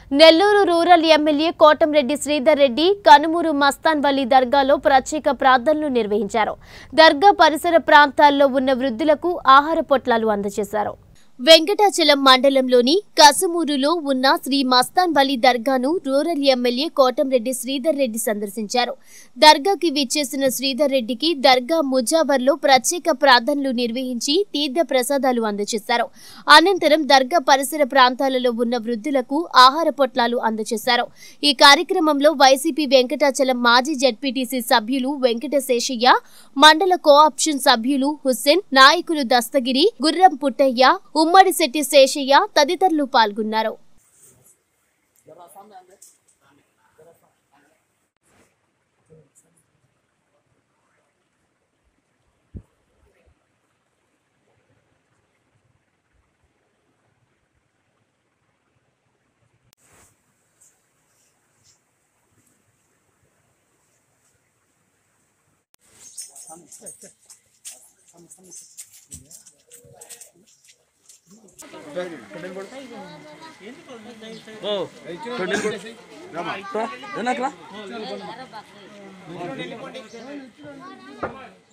Nellore rural MLA Kotamreddy Sridhar Reddy Kanumuru Mastan Vali దర్గాలో ప్రత్యేక ప్రార్థనలు నిర్వహించారు దర్గా పరిసర ప్రాంతాల్లో ఉన్న వృద్ధులకు ఆహార పొట్లాలు అందజేశారు వెంకటాచలం మండలంలోని కసుమూరులో ఉన్న శ్రీ మస్తాన్ వలి దర్గాను రూరల్ ఎమ్మెల్యే కోటంరెడ్డి శ్రీధర్ రెడ్డి సందర్శించారు దర్గాకి విచ్చేసిన శ్రీధర్ రెడ్డికి దర్గా ముజావర్లో ప్రత్యేక ప్రార్థనలు నిర్వహించి తీర్థ ప్రసాదాలు అందజేశారు అనంతరం దర్గా పరిసర ప్రాంతాలలో ఉన్న వృద్ధులకు ఆహార పొట్లాలు అందజేశారు ఈ కార్యక్రమంలో వైసీపీ వెంకటాచలం మాజీ జడ్పీటీసీ సభ్యులు వెంకట శేషయ్య మండల కోఆప్షన్ సభ్యులు హుస్సేన్ నాయకులు దస్తగిరి గుర్రం పుట్టయ్య ఉమ్మడి శెట్టి శేషయ్య తదితరులు పాల్గొన్నారు ఓ వెనక్రా